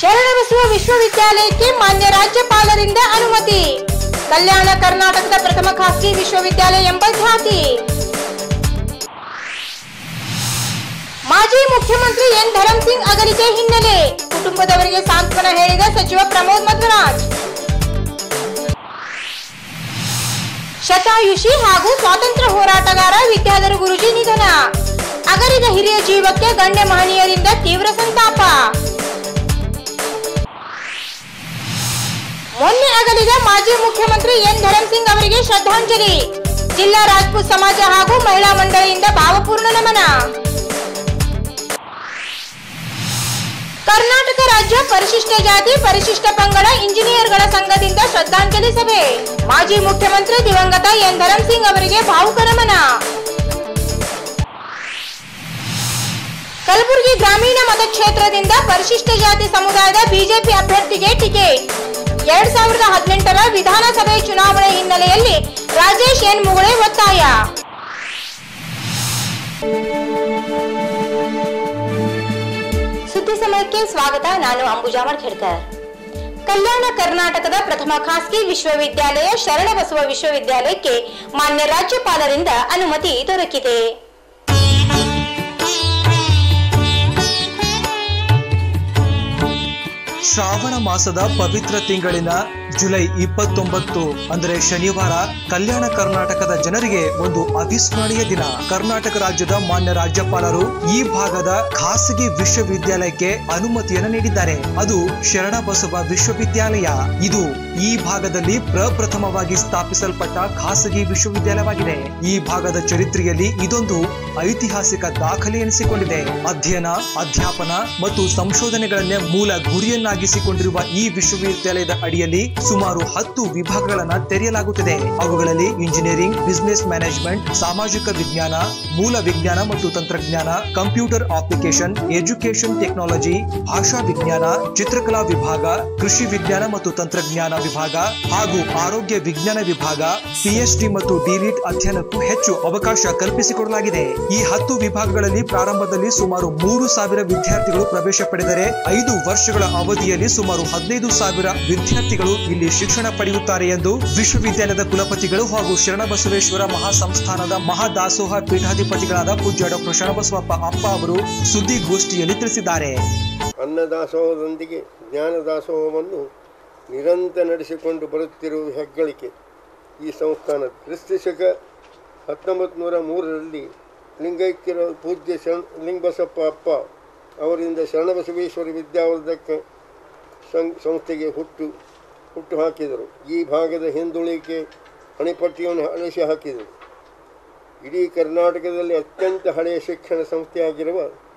ಶರಣಬಸವ ವಿಶ್ವವಿದ್ಯಾಲಯಕ್ಕೆ ಮಾನ್ಯ ರಾಜ್ಯಪಾಲರಿಂದ ಅನುಮತಿ ಕಲ್ಯಾಣ ಕರ್ನಾಟಕದ ಪ್ರಥಮ ಖಾಸಗಿ ವಿಶ್ವವಿದ್ಯಾಲಯ ಎಂಬ ಖ್ಯಾತಿ ಮಾಜಿ ಮುಖ್ಯಮಂತ್ರಿ ಎನ್ ಧರಂ ಸಿಂಗ್ ಅಗಲಿಕೆ ಹಿನ್ನೆಲೆ ಕುಟುಂಬದವರಿಗೆ ಸಾಂತ್ವನ ಹೇಳಿದ ಸಚಿವ ಪ್ರಮೋದ್ ಮಧ್ವರಾಜ್ ಶತಾಯುಷಿ ಹಾಗೂ ಸ್ವಾತಂತ್ರ್ಯ ಹೋರಾಟಗಾರ ವಿದ್ಯಾಧರ ಗುರುಜಿ ನಿಧನ ಅಗಲಿದ ಹಿರಿಯ ಜೀವಕ್ಕೆ ಗಣ್ಯ ಮಹನೀಯರಿಂದ ತೀವ್ರ ಸಂತಾಪ ಮೊನ್ನೆ ಅಗಲಿದ ಮಾಜಿ ಮುಖ್ಯಮಂತ್ರಿ ಎನ್ ಧರಂ ಸಿಂಗ್ ಅವರಿಗೆ ಶ್ರದ್ಧಾಂಜಲಿ ಜಿಲ್ಲಾ ರಾಜ್ಪೂತ್ ಸಮಾಜ ಹಾಗೂ ಮಹಿಳಾ ಮಂಡಳಿಯಿಂದ ಭಾವಪೂರ್ಣ ನಮನ ಕರ್ನಾಟಕ ರಾಜ್ಯ ಪರಿಶಿಷ್ಟ ಜಾತಿ ಪರಿಶಿಷ್ಟ ಪಂಗಡ ಇಂಜಿನಿಯರ್ಗಳ ಸಂಘದಿಂದ ಶ್ರದ್ಧಾಂಜಲಿ ಸಭೆ ಮಾಜಿ ಮುಖ್ಯಮಂತ್ರಿ ದಿವಂಗತ ಎನ್ ಧರಂ ಸಿಂಗ್ ಅವರಿಗೆ ಭಾವುಕ ನಮನ ಕಲಬುರಗಿ ಗ್ರಾಮೀಣ ಮತಕ್ಷೇತ್ರದಿಂದ ಪರಿಶಿಷ್ಟ ಜಾತಿ ಸಮುದಾಯದ ಬಿಜೆಪಿ ಅಭ್ಯರ್ಥಿಗೆ ಟಿಕೆಟ್ ಎರಡ್ ಸಾವಿರದ ಹದಿನೆಂಟರ ವಿಧಾನಸಭೆ ಚುನಾವಣೆ ಹಿನ್ನೆಲೆಯಲ್ಲಿ ರಾಜೇಶ್ ಎನ್ ಮುಗುಳೆ ಒತ್ತಾಯ ಸುದ್ದಿ ಸಮಯಕ್ಕೆ ಸ್ವಾಗತ ನಾನು ಅಂಬುಜಾ ಮಡ್ಖೇಡ್ಕರ್ ಕಲ್ಯಾಣ ಕರ್ನಾಟಕದ ಪ್ರಥಮ ಖಾಸಗಿ ವಿಶ್ವವಿದ್ಯಾಲಯ ಶರಣಬಸವ ವಿಶ್ವವಿದ್ಯಾಲಯಕ್ಕೆ ಮಾನ್ಯ ರಾಜ್ಯಪಾಲರಿಂದ ಅನುಮತಿ ದೊರಕಿದೆ ಶ್ರಾವಣ ಮಾಸದ ಪವಿತ್ರ ತಿಂಗಳಿನ ಜುಲೈ ಇಪ್ಪತ್ತೊಂಬತ್ತು ಅಂದ್ರೆ ಶನಿವಾರ ಕಲ್ಯಾಣ ಕರ್ನಾಟಕದ ಜನರಿಗೆ ಒಂದು ಅವಿಸ್ಮರಣೀಯ ದಿನ ಕರ್ನಾಟಕ ರಾಜ್ಯದ ಮಾನ್ಯ ರಾಜ್ಯಪಾಲರು ಈ ಭಾಗದ ಖಾಸಗಿ ವಿಶ್ವವಿದ್ಯಾಲಯಕ್ಕೆ ಅನುಮತಿಯನ್ನು ನೀಡಿದ್ದಾರೆ ಅದು ಶರಣಬಸವ ವಿಶ್ವವಿದ್ಯಾಲಯ ಇದು ಈ ಭಾಗದಲ್ಲಿ ಪ್ರಪ್ರಥಮವಾಗಿ ಸ್ಥಾಪಿಸಲ್ಪಟ್ಟ ಖಾಸಗಿ ವಿಶ್ವವಿದ್ಯಾಲಯವಾಗಿದೆ ಈ ಭಾಗದ ಚರಿತ್ರೆಯಲ್ಲಿ ಇದೊಂದು ಐತಿಹಾಸಿಕ ದಾಖಲೆ ಎನಿಸಿಕೊಂಡಿದೆ ಅಧ್ಯಯನ ಅಧ್ಯಾಪನ ಮತ್ತು ಸಂಶೋಧನೆಗಳನ್ನೇ ಮೂಲ ಗುರಿಯನ್ನಾಗಿಸಿಕೊಂಡಿರುವ ಈ ವಿಶ್ವವಿದ್ಯಾಲಯದ ಅಡಿಯಲ್ಲಿ ಸುಮಾರು ಹತ್ತು ವಿಭಾಗಗಳನ್ನ ತೆರೆಯಲಾಗುತ್ತಿದೆ ಅವುಗಳಲ್ಲಿ ಇಂಜಿನಿಯರಿಂಗ್ ಬಿಸಿನೆಸ್ ಮ್ಯಾನೇಜ್ಮೆಂಟ್ ಸಾಮಾಜಿಕ ವಿಜ್ಞಾನ ಮೂಲ ವಿಜ್ಞಾನ ಮತ್ತು ತಂತ್ರಜ್ಞಾನ ಕಂಪ್ಯೂಟರ್ ಅಪ್ಲಿಕೇಶನ್ ಎಜುಕೇಶನ್ ಟೆಕ್ನಾಲಜಿ ಭಾಷಾ ವಿಜ್ಞಾನ ಚಿತ್ರಕಲಾ ವಿಭಾಗ ಕೃಷಿ ವಿಜ್ಞಾನ ಮತ್ತು ತಂತ್ರಜ್ಞಾನ ವಿಭಾಗ ಹಾಗೂ ಆರೋಗ್ಯ ವಿಜ್ಞಾನ ವಿಭಾಗ ಪಿಎಚ್ಡಿ ಮತ್ತು ಡಿಲಿಟ್ ಅಧ್ಯಯನಕ್ಕೂ ಹೆಚ್ಚು ಅವಕಾಶ ಕಲ್ಪಿಸಿಕೊಡಲಾಗಿದೆ ಈ ಹತ್ತು ವಿಭಾಗಗಳಲ್ಲಿ ಪ್ರಾರಂಭದಲ್ಲಿ ಸುಮಾರು ಮೂರು ಸಾವಿರ ವಿದ್ಯಾರ್ಥಿಗಳು ಪ್ರವೇಶ ಪಡೆದರೆ ಐದು ವರ್ಷಗಳ ಅವಧಿಯಲ್ಲಿ ಸುಮಾರು ಹದಿನೈದು ಸಾವಿರ ವಿದ್ಯಾರ್ಥಿಗಳು ಇಲ್ಲಿ ಶಿಕ್ಷಣ ಪಡೆಯುತ್ತಾರೆ ಎಂದು ವಿಶ್ವವಿದ್ಯಾಲಯದ ಕುಲಪತಿಗಳು ಹಾಗೂ ಶರಣಬಸವೇಶ್ವರ ಮಹಾಸಂಸ್ಥಾನದ ಮಹಾದಾಸೋಹ ಪೀಠಾಧಿಪತಿಗಳಾದ ಪೂಜ್ಯ ಡಾಕ್ಟರ್ ಶರಣಬಸವಪ್ಪ ಅಪ್ಪ ಅವರು ಸುದ್ದಿಗೋಷ್ಠಿಯಲ್ಲಿ ತಿಳಿಸಿದ್ದಾರೆ ಅನ್ನದಾಸೋಹದೊಂದಿಗೆ ಜ್ಞಾನದಾಸೋಹವನ್ನು ನಿರಂತರ ನಡೆಸಿಕೊಂಡು ಬರುತ್ತಿರುವ ಹೆಗ್ಗಳಿಕೆ ಈ ಸಂಸ್ಥಾನ ಕ್ರಿಸ್ತಶಕ ಹತ್ತೊಂಬತ್ತು ನೂರ ಮೂರರಲ್ಲಿ ಲಿಂಗೈಕ್ಯರ ಪೂಜ್ಯ ಶರಣ ಲಿಂಗಬಸಪ್ಪ ಅಪ್ಪ ಅವರಿಂದ ಶರಣಬಸವೇಶ್ವರ ವಿದ್ಯಾವರ್ಧಕ ಸಂ- ಸಂಸ್ಥೆಗೆ ಹುಟ್ಟು ಹುಟ್ಟು ಹಾಕಿದರು ಈ ಭಾಗದ ಹಿಂದುಳಿಕೆ ಹಣೆಪಟ್ಟಿಯನ್ನು ಅಳಿಸಿ ಹಾಕಿದರು ಇಡೀ ಕರ್ನಾಟಕದಲ್ಲಿ ಅತ್ಯಂತ ಹಳೆಯ ಶಿಕ್ಷಣ ಸಂಸ್ಥೆಯಾಗಿರುವ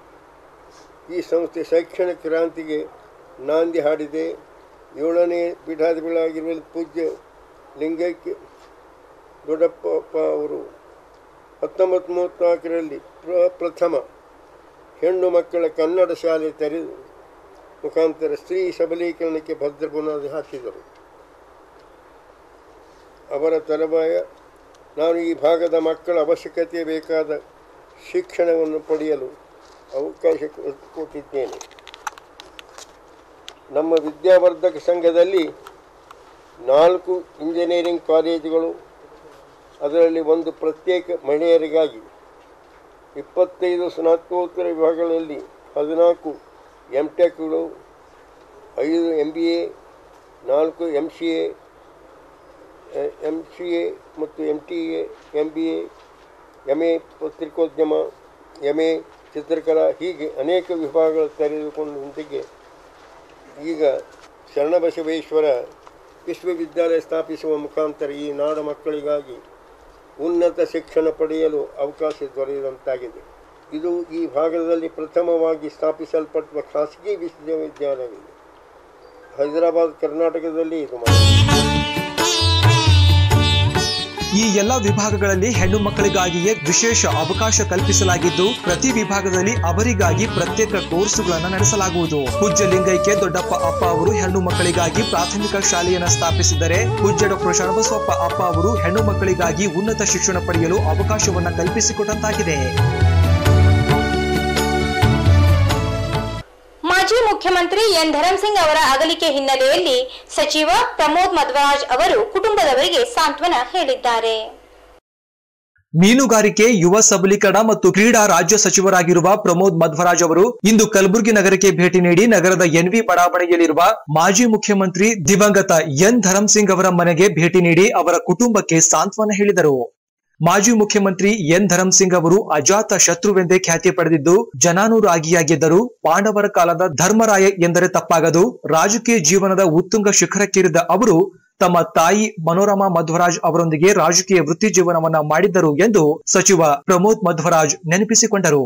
ಈ ಸಂಸ್ಥೆ ಶೈಕ್ಷಣಿಕ ಕ್ರಾಂತಿಗೆ ನಾಂದಿ ಹಾಡಿದೆ ಏಳನೇ ಪೀಠಾಧಿಪತಿಗಳಾಗಿರುವ ಪೂಜ್ಯ ಲಿಂಗೈಕ್ಯ ದೊಡ್ಡಪ್ಪ ಅವರು ಹತ್ತೊಂಬತ್ತು ಮೂವತ್ತ್ನಾಲ್ಕರಲ್ಲಿ ಪ್ರ ಪ್ರಥಮ ಹೆಣ್ಣು ಮಕ್ಕಳ ಕನ್ನಡ ಶಾಲೆ ತೆರೆದು ಮುಖಾಂತರ ಸ್ತ್ರೀ ಸಬಲೀಕರಣಕ್ಕೆ ಭದ್ರ ಬುನಾದಿ ಹಾಕಿದರು ಅವರ ತಲವಾಯ ನಾನು ಈ ಭಾಗದ ಮಕ್ಕಳ ಅವಶ್ಯಕತೆ ಬೇಕಾದ ಶಿಕ್ಷಣವನ್ನು ಪಡೆಯಲು ಅವಕಾಶ ಕೊ- ಕೊಟ್ಟಿದ್ದೇನೆ ನಮ್ಮ ವಿದ್ಯಾವರ್ಧಕ ಸಂಘದಲ್ಲಿ ನಾಲ್ಕು ಇಂಜಿನಿಯರಿಂಗ್ ಕಾಲೇಜುಗಳು ಅದರಲ್ಲಿ ಒಂದು ಪ್ರತ್ಯೇಕ ಮಹಿಳೆಯರಿಗಾಗಿ ಇಪ್ಪತ್ತೈದು ಸ್ನಾತಕೋತ್ತರ ವಿಭಾಗಗಳಲ್ಲಿ ಹದಿನಾಲ್ಕು ಎಮ್ ಟೆಕ್ಗಳು ಐದು ಎಮ್ ಬಿ ಎ ನಾಲ್ಕು M C A M C A ಮತ್ತು M T A M B A M A ಪತ್ರಿಕೋದ್ಯಮ ಎಮ್ ಎ ಚಿತ್ರಕಲಾ ಹೀಗೆ ಅನೇಕ ವಿಭಾಗಗಳು ತೆರೆದುಕೊಂಡೊಂದಿಗೆ ಈಗ ಶರಣಬಸವೇಶ್ವರ ವಿಶ್ವವಿದ್ಯಾಲಯ ಸ್ಥಾಪಿಸುವ ಮುಖಾಂತರ ಈ ನಾಡ ಮಕ್ಕಳಿಗಾಗಿ ಉನ್ನತ ಶಿಕ್ಷಣ ಪಡೆಯಲು ಅವಕಾಶ ದೊರೆಯುವಂತಾಗಿದೆ ಇದು ಈ ಭಾಗದಲ್ಲಿ ಪ್ರಥಮವಾಗಿ ಸ್ಥಾಪಿಸಲ್ಪಟ್ಟ ಖಾಸಗಿ ವಿಶ್ವವಿದ್ಯಾಲಯವಿದೆ ಹೈದರಾಬಾದ್ ಕರ್ನಾಟಕದಲ್ಲಿ ಇದು ಮಾಡಿದೆ. ಈ ಎಲ್ಲಾ ವಿಭಾಗಗಳಲ್ಲಿ ಹೆಣ್ಣು ಮಕ್ಕಳಿಗಾಗಿಯೇ ವಿಶೇಷ ಅವಕಾಶ ಕಲ್ಪಿಸಲಾಗಿದ್ದು ಪ್ರತಿ ವಿಭಾಗದಲ್ಲಿ ಅವರಿಗಾಗಿ ಪ್ರತ್ಯೇಕ ಕೋರ್ಸುಗಳನ್ನು ನಡೆಸಲಾಗುವುದು ಪೂಜ್ಯ ಲಿಂಗೈಕ್ಯ ದೊಡ್ಡಪ್ಪ ಅಪ್ಪ ಅವರು ಹೆಣ್ಣು ಮಕ್ಕಳಿಗಾಗಿ ಪ್ರಾಥಮಿಕ ಶಾಲೆಯನ್ನು ಸ್ಥಾಪಿಸಿದರೆ ಪೂಜ್ಯ ಡಾಕ್ಟರ್ ಶರಣಬಸವಪ್ಪ ಅಪ್ಪ ಅವರು ಹೆಣ್ಣು ಮಕ್ಕಳಿಗಾಗಿ ಉನ್ನತ ಶಿಕ್ಷಣ ಪಡೆಯಲು ಅವಕಾಶವನ್ನ ಕಲ್ಪಿಸಿಕೊಟ್ಟಂತಾಗಿದೆ ಮಾಜಿ ಮುಖ್ಯಮಂತ್ರಿ ಎನ್ ಧರಂಸಿಂಗ್ ಅವರ ಅಗಲಿಕೆ ಹಿನ್ನೆಲೆಯಲ್ಲಿ ಸಚಿವ ಪ್ರಮೋದ್ ಮಧ್ವರಾಜ್ ಅವರು ಕುಟುಂಬದವರಿಗೆ ಸಾಂತ್ವನ ಹೇಳಿದ್ದಾರೆ ಮೀನುಗಾರಿಕೆ ಯುವ ಸಬಲೀಕರಣ ಮತ್ತು ಕ್ರೀಡಾ ರಾಜ್ಯ ಸಚಿವರಾಗಿರುವ ಪ್ರಮೋದ್ ಮಧ್ವರಾಜ್ ಅವರು ಇಂದು ಕಲಬುರಗಿ ನಗರಕ್ಕೆ ಭೇಟಿ ನೀಡಿ ನಗರದ ಎನ್ವಿ ಬಡಾವಣೆಯಲ್ಲಿರುವ ಮಾಜಿ ಮುಖ್ಯಮಂತ್ರಿ ದಿವಂಗತ ಎನ್ ಧರಂಸಿಂಗ್ ಅವರ ಮನೆಗೆ ಭೇಟಿ ನೀಡಿ ಅವರ ಕುಟುಂಬಕ್ಕೆ ಸಾಂತ್ವನ ಹೇಳಿದರು ಮಾಜಿ ಮುಖ್ಯಮಂತ್ರಿ ಎನ್ ಧರಂಸಿಂಗ್ ಅವರು ಅಜಾತ ಶತ್ರುವೆಂದೇ ಖ್ಯಾತಿ ಪಡೆದಿದ್ದು ಜನಾನುರಾಗಿಯಾಗಿದ್ದರು ಪಾಂಡವರ ಕಾಲದ ಧರ್ಮರಾಯ ಎಂದರೆ ತಪ್ಪಾಗದು ರಾಜಕೀಯ ಜೀವನದ ಉತ್ತುಂಗ ಶಿಖರಕ್ಕೇರಿದ ಅವರು ತಮ್ಮ ತಾಯಿ ಮನೋರಮಾ ಮಧ್ವರಾಜ್ ಅವರೊಂದಿಗೆ ರಾಜಕೀಯ ವೃತ್ತಿ ಜೀವನವನ್ನ ಮಾಡಿದ್ದರು ಎಂದು ಸಚಿವ ಪ್ರಮೋದ್ ಮಧ್ವರಾಜ್ ನೆನಪಿಸಿಕೊಂಡರು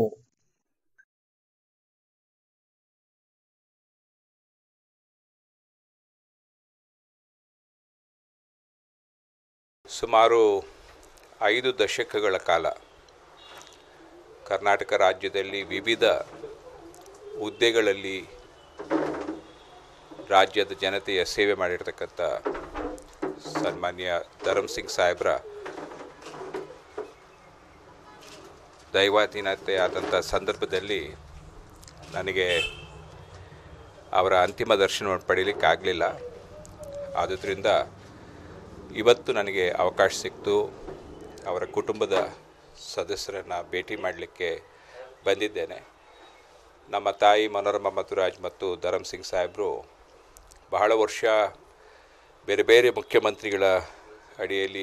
ಸುಮಾರು ಐದು ದಶಕಗಳ ಕಾಲ ಕರ್ನಾಟಕ ರಾಜ್ಯದಲ್ಲಿ ವಿವಿಧ ಹುದ್ದೆಗಳಲ್ಲಿ ರಾಜ್ಯದ ಜನತೆಯ ಸೇವೆ ಮಾಡಿರ್ತಕ್ಕಂಥ ಸನ್ಮಾನ್ಯ ಧರಮ್ ಸಿಂಗ್ ಸಾಹೇಬ್ರ ದೈವಾಧೀನತೆ ಆದಂಥ ಸಂದರ್ಭದಲ್ಲಿ ನನಗೆ ಅವರ ಅಂತಿಮ ದರ್ಶನವನ್ನು ಪಡೀಲಿಕ್ಕಾಗಲಿಲ್ಲ ಆದುದರಿಂದ ಇವತ್ತು ನನಗೆ ಅವಕಾಶ ಸಿಕ್ತು ಅವರ ಕುಟುಂಬದ ಸದಸ್ಯರನ್ನು ಭೇಟಿ ಮಾಡಲಿಕ್ಕೆ ಬಂದಿದ್ದೇನೆ ನಮ್ಮ ತಾಯಿ ಮನೋರಮಾ ಮಧುರಾಜ್ ಮತ್ತು ಧರಮ್ ಸಿಂಗ್ ಸಾಹೇಬರು ಬಹಳ ವರ್ಷ ಬೇರೆ ಬೇರೆ ಮುಖ್ಯಮಂತ್ರಿಗಳ ಅಡಿಯಲ್ಲಿ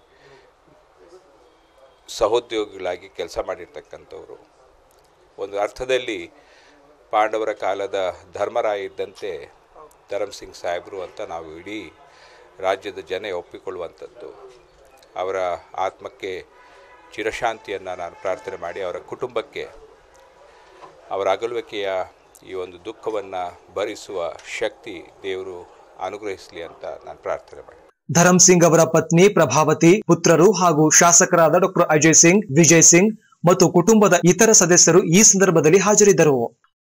ಸಹೋದ್ಯೋಗಿಗಳಾಗಿ ಕೆಲಸ ಮಾಡಿರ್ತಕ್ಕಂಥವ್ರು ಒಂದು ಅರ್ಥದಲ್ಲಿ ಪಾಂಡವರ ಕಾಲದ ಧರ್ಮರಾಯ ಇದ್ದಂತೆ ಧರಮ್ ಸಿಂಗ್ ಸಾಹೇಬರು ಅಂತ ನಾವು ಇಡೀ ರಾಜ್ಯದ ಜನ ಒಪ್ಪಿಕೊಳ್ಳುವಂಥದ್ದು ಅವರ ಆತ್ಮಕ್ಕೆ ಚಿರಶಾಂತಿಯನ್ನು ನಾನು ಪ್ರಾರ್ಥನೆ ಮಾಡಿ ಅವರ ಕುಟುಂಬಕ್ಕೆ ಅವರ ಅಗಲುವಿಕೆಯ ಈ ಒಂದು ದುಃಖವನ್ನು ಭರಿಸುವ ಶಕ್ತಿ ದೇವರು ಅನುಗ್ರಹಿಸಲಿ ಅಂತ ನಾನು ಪ್ರಾರ್ಥನೆ ಮಾಡಿ ಧರಮ್ ಸಿಂಗ್ ಅವರ ಪತ್ನಿ ಪ್ರಭಾವತಿ ಪುತ್ರರು ಹಾಗೂ ಶಾಸಕರಾದ ಡಾಕ್ಟರ್ ಅಜಯ್ ಸಿಂಗ್ ವಿಜಯ್ ಸಿಂಗ್ ಮತ್ತು ಕುಟುಂಬದ ಇತರ ಸದಸ್ಯರು ಈ ಸಂದರ್ಭದಲ್ಲಿ ಹಾಜರಿದ್ದರು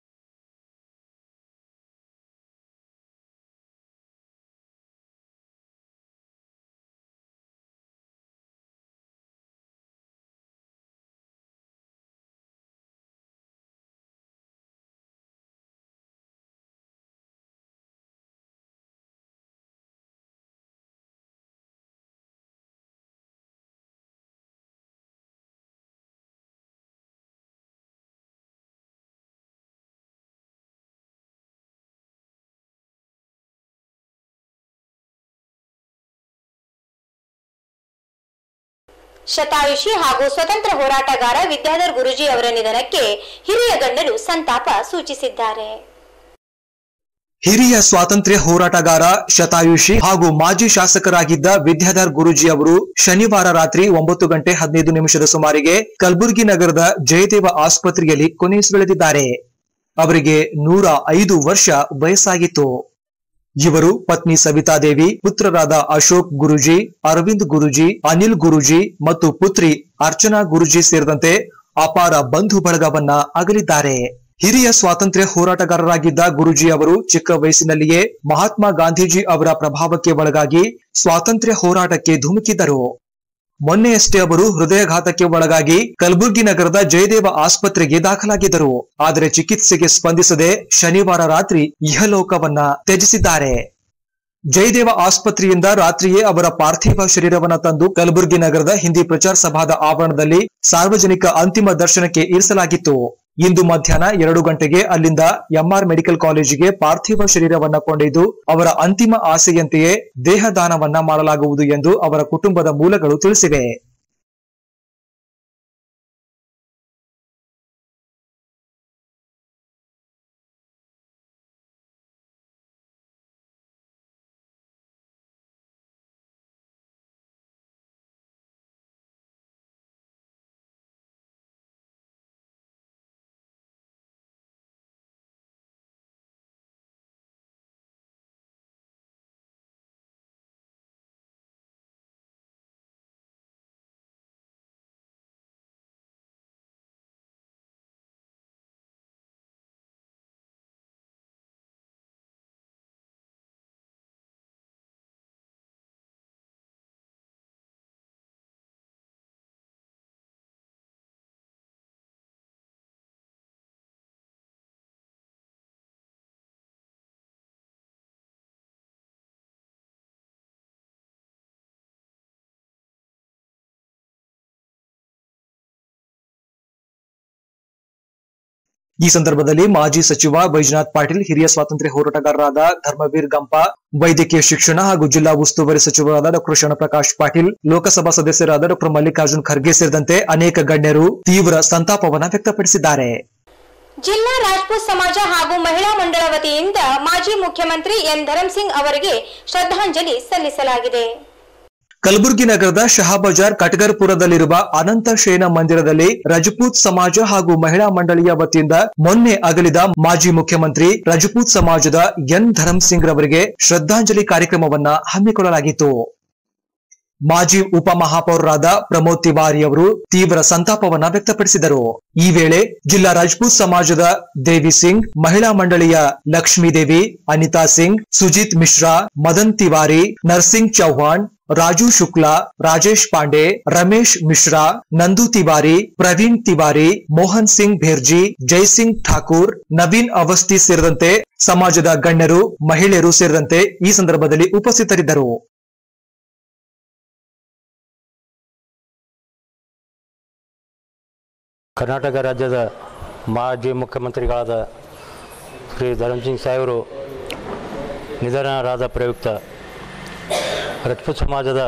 ಶತಾಯುಷಿ ಹಾಗೂ ಸ್ವತಂತ್ರ ಹೋರಾಟಗಾರ ವಿದ್ಯಾಧರ್ ಗುರುಜಿ ಅವರ ನಿಧನಕ್ಕೆ ಹಿರಿಯ ಗಣ್ಯರು ಸಂತಾಪ ಸೂಚಿಸಿದ್ದಾರೆ ಹಿರಿಯ ಸ್ವಾತಂತ್ರ್ಯ ಹೋರಾಟಗಾರ ಶತಾಯುಷಿ ಹಾಗೂ ಮಾಜಿ ಶಾಸಕರಾಗಿದ್ದ ವಿದ್ಯಾಧರ್ ಗುರುಜಿ ಅವರು ಶನಿವಾರ ರಾತ್ರಿ ಒಂಬತ್ತು ಗಂಟೆ ಹದಿನೈದು ನಿಮಿಷದ ಸುಮಾರಿಗೆ ಕಲಬುರಗಿ ನಗರದ ಜಯದೇವ ಆಸ್ಪತ್ರೆಯಲ್ಲಿ ಕೊನೆಯುಸಿರೆಳೆದಿದ್ದಾರೆ ಅವರಿಗೆ ನೂರ ಐದು ವರ್ಷ ವಯಸ್ಸಾಗಿತ್ತು ಇವರು ಪತ್ನಿ ಸವಿತಾದೇವಿ ಪುತ್ರರಾದ ಅಶೋಕ್ ಗುರುಜಿ ಅರವಿಂದ್ ಗುರುಜಿ ಅನಿಲ್ ಗುರುಜಿ ಮತ್ತು ಪುತ್ರಿ ಅರ್ಚನಾ ಗುರುಜಿ ಸೇರಿದಂತೆ ಅಪಾರ ಬಂಧು ಬಳಗವನ್ನ ಅಗಲಿದ್ದಾರೆ ಹಿರಿಯ ಸ್ವಾತಂತ್ರ್ಯ ಹೋರಾಟಗಾರರಾಗಿದ್ದ ಗುರುಜಿ ಅವರು ಚಿಕ್ಕ ವಯಸ್ಸಿನಲ್ಲಿಯೇ ಮಹಾತ್ಮ ಗಾಂಧೀಜಿ ಅವರ ಪ್ರಭಾವಕ್ಕೆ ಒಳಗಾಗಿ ಸ್ವಾತಂತ್ರ್ಯ ಹೋರಾಟಕ್ಕೆ ಧುಮುಕಿದ್ದರು ಮೊನ್ನೆಯಷ್ಟೇ ಅವರು ಹೃದಯಘಾತಕ್ಕೆ ಒಳಗಾಗಿ ಕಲಬುರಗಿ ನಗರದ ಜಯದೇವ ಆಸ್ಪತ್ರೆಗೆ ದಾಖಲಾಗಿದ್ದರು ಆದರೆ ಚಿಕಿತ್ಸೆಗೆ ಸ್ಪಂದಿಸದೆ ಶನಿವಾರ ರಾತ್ರಿ ಇಹಲೋಕವನ್ನ ತ್ಯಜಿಸಿದ್ದಾರೆ ಜಯದೇವ ಆಸ್ಪತ್ರೆಯಿಂದ ರಾತ್ರಿಯೇ ಅವರ ಪಾರ್ಥಿವ ಶರೀರವನ್ನ ತಂದು ಕಲಬುರಗಿ ನಗರದ ಹಿಂದಿ ಪ್ರಚಾರ ಸಭಾದ ಆವರಣದಲ್ಲಿ ಸಾರ್ವಜನಿಕ ಅಂತಿಮ ದರ್ಶನಕ್ಕೆ ಇರಿಸಲಾಗಿತ್ತು ಇಂದು ಮಧ್ಯಾಹ್ನ ಎರಡು ಗಂಟೆಗೆ ಅಲ್ಲಿಂದ ಎಂಆರ್ ಮೆಡಿಕಲ್ ಕಾಲೇಜಿಗೆ ಪಾರ್ಥಿವ ಶರೀರವನ್ನ ಕೊಂಡೊಯ್ದು ಅವರ ಅಂತಿಮ ಆಸೆಯಂತೆಯೇ ದೇಹದಾನವನ್ನ ಮಾಡಲಾಗುವುದು ಎಂದು ಅವರ ಕುಟುಂಬದ ಮೂಲಗಳು ತಿಳಿಸಿವೆ ಈ ಸಂದರ್ಭದಲ್ಲಿ ಮಾಜಿ ಸಚಿವ ವೈಜನಾಥ್ ಪಾಟೀಲ್ ಹಿರಿಯ ಸ್ವಾತಂತ್ರ್ಯ ಹೋರಾಟಗಾರರಾದ ಧರ್ಮವೀರ್ ಗಂಪ ವೈದ್ಯಕೀಯ ಶಿಕ್ಷಣ ಹಾಗೂ ಜಿಲ್ಲಾ ಉಸ್ತುವಾರಿ ಸಚಿವರಾದ ಡಾಕ್ಟರ್ ಶರಣಪ್ರಕಾಶ್ ಪಾಟೀಲ್ ಲೋಕಸಭಾ ಸದಸ್ಯರಾದ ಡಾಕ್ಟರ್ ಮಲ್ಲಿಕಾರ್ಜುನ್ ಖರ್ಗೆ ಸೇರಿದಂತೆ ಅನೇಕ ಗಣ್ಯರು ತೀವ್ರ ಸಂತಾಪವನ್ನ ವ್ಯಕ್ತಪಡಿಸಿದ್ದಾರೆ ಜಿಲ್ಲಾ ರಾಜ್ಪೂತ್ ಸಮಾಜ ಹಾಗೂ ಮಹಿಳಾ ಮಂಡಳ ವತಿಯಿಂದ ಮಾಜಿ ಮುಖ್ಯಮಂತ್ರಿ ಎನ್ ಧರಂಸಿಂಗ್ ಅವರಿಗೆ ಶ್ರದ್ಧಾಂಜಲಿ ಸಲ್ಲಿಸಲಾಗಿದೆ ಕಲಬುರಗಿ ನಗರದ ಶಹಾಬಜಾರ್ ಕಟಗರ್ಪುರದಲ್ಲಿರುವ ಅನಂತ ಶಯನ ಮಂದಿರದಲ್ಲಿ ರಜಪೂತ್ ಸಮಾಜ ಹಾಗೂ ಮಹಿಳಾ ಮಂಡಳಿಯ ವತಿಯಿಂದ ಮೊನ್ನೆ ಅಗಲಿದ ಮಾಜಿ ಮುಖ್ಯಮಂತ್ರಿ ರಜಪೂತ್ ಸಮಾಜದ ಎನ್ ಧರಂ ಸಿಂಗ್ ರವರಿಗೆ ಶ್ರದ್ಧಾಂಜಲಿ ಕಾರ್ಯಕ್ರಮವನ್ನ ಹಮ್ಮಿಕೊಳ್ಳಲಾಗಿತ್ತು ಮಾಜಿ ಉಪಮಹಾಪೌರರಾದ ಪ್ರಮೋದ್ ತಿವಾರಿ ಅವರು ತೀವ್ರ ಸಂತಾಪವನ್ನ ವ್ಯಕ್ತಪಡಿಸಿದರು ಈ ವೇಳೆ ಜಿಲ್ಲಾ ರಾಜ್ಪೂತ್ ಸಮಾಜದ ದೇವಿ ಸಿಂಗ್ ಮಹಿಳಾ ಮಂಡಳಿಯ ಲಕ್ಷ್ಮೀ ದೇವಿ ಅನಿತಾ ಸಿಂಗ್ ಸುಜಿತ್ ಮಿಶ್ರಾ ಮದನ್ ತಿವಾರಿ ನರ್ಸಿಂಗ್ ಚೌಹಾಣ್ ರಾಜು ಶುಕ್ಲಾ ರಾಜೇಶ್ ಪಾಂಡೆ ರಮೇಶ್ ಮಿಶ್ರಾ ನಂದು ತಿವಾರಿ ಪ್ರವೀಣ್ ತಿವಾರಿ ಮೋಹನ್ ಸಿಂಗ್ ಭೇರ್ಜಿ ಜೈಸಿಂಗ್ ಠಾಕೂರ್ ನವೀನ್ ಅವಸ್ಥಿ ಸೇರಿದಂತೆ ಸಮಾಜದ ಗಣ್ಯರು ಮಹಿಳೆಯರು ಸೇರಿದಂತೆ ಈ ಸಂದರ್ಭದಲ್ಲಿ ಉಪಸ್ಥಿತರಿದ್ದರು ಕರ್ನಾಟಕ ರಾಜ್ಯದ ಮಾಜಿ ಮುಖ್ಯಮಂತ್ರಿಗಳಾದ ಶ್ರೀ ಧರಂಸಿಂಗ್ ಸಾಹೇಬರು ನಿಧನರಾದ ಪ್ರಯುಕ್ತ ರಜಪೂತ್ ಸಮಾಜದ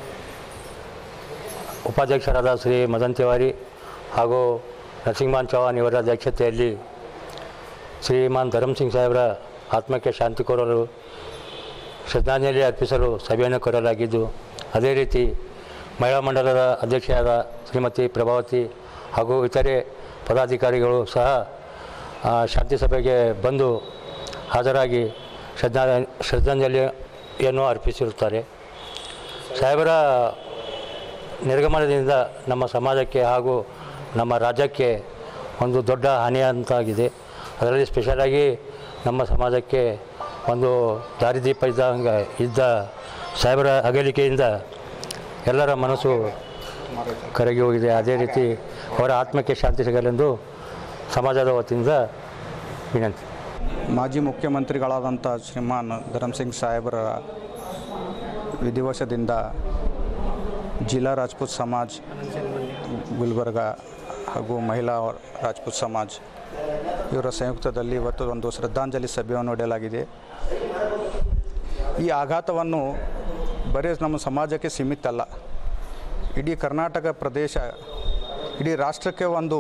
ಉಪಾಧ್ಯಕ್ಷರಾದ ಶ್ರೀ ಮದನ್ ತಿವಾರಿ ಹಾಗೂ ನರಸಿಂಹಮಾನ್ ಚೌಹಾಣ್ ಇವರ ಅಧ್ಯಕ್ಷತೆಯಲ್ಲಿ ಶ್ರೀಮಾನ್ ಧರಂಸಿಂಗ್ ಸಾಹೇಬರ ಆತ್ಮಕ್ಕೆ ಶಾಂತಿ ಕೋರಲು ಶ್ರದ್ಧಾಂಜಲಿ ಅರ್ಪಿಸಲು ಸಭೆಯನ್ನು ಕರೆಯಲಾಗಿದ್ದು ಅದೇ ರೀತಿ ಮಹಿಳಾ ಮಂಡಲದ ಅಧ್ಯಕ್ಷೆಯಾದ ಶ್ರೀಮತಿ ಪ್ರಭಾವತಿ ಹಾಗೂ ಇತರೆ ಪದಾಧಿಕಾರಿಗಳು ಸಹ ಆ, ಶಾಂತಿ ಸಭೆಗೆ ಬಂದು ಹಾಜರಾಗಿ ಶ್ರದ್ಧಾ ಶ್ರದ್ಧಾಂಜಲಿಯನ್ನು ಅರ್ಪಿಸಿರುತ್ತಾರೆ ಸಾಹೇಬರ ನಿರ್ಗಮನದಿಂದ ನಮ್ಮ ಸಮಾಜಕ್ಕೆ ಹಾಗೂ ನಮ್ಮ ರಾಜ್ಯಕ್ಕೆ ಒಂದು ದೊಡ್ಡ ಹಾನಿಯಂತಾಗಿದೆ ಅದರಲ್ಲಿ ಸ್ಪೆಷಲಾಗಿ ನಮ್ಮ ಸಮಾಜಕ್ಕೆ ಒಂದು ದಾರಿದೀಪ ಇದ್ದಂಗೆ ಇದ್ದ ಸಾಹೇಬರ ಅಗಲಿಕೆಯಿಂದ ಎಲ್ಲರ ಮನಸ್ಸು ಕರಗಿ ಹೋಗಿದೆ ಅದೇ ರೀತಿ ಅವರ ಆತ್ಮಕ್ಕೆ ಶಾಂತಿ ಸಿಗಲೆಂದು ಸಮಾಜದ ವತಿಯಿಂದ ವಿನಂತಿ ಮಾಜಿ ಮುಖ್ಯಮಂತ್ರಿಗಳಾದಂಥ ಶ್ರೀಮಾನ್ ಧರಂಸಿಂಗ್ ಸಾಹೇಬರ ವಿಧಿವಶದಿಂದ ಜಿಲ್ಲಾ ರಾಜ್ಪೂತ್ ಸಮಾಜ್ ಗುಲ್ಬರ್ಗ ಹಾಗೂ ಮಹಿಳಾ ರಾಜ್ಪೂತ್ ಸಮಾಜ್ ಇವರ ಸಂಯುಕ್ತದಲ್ಲಿ ಇವತ್ತು ಒಂದು ಶ್ರದ್ಧಾಂಜಲಿ ಸಭೆಯನ್ನು ನಡೆಯಲಾಗಿದೆ ಈ ಆಘಾತವನ್ನು ಬರೀ ನಮ್ಮ ಸಮಾಜಕ್ಕೆ ಸೀಮಿತ ಅಲ್ಲ ಇಡೀ ಕರ್ನಾಟಕ ಪ್ರದೇಶ ಇಡೀ ರಾಷ್ಟ್ರಕ್ಕೆ ಒಂದು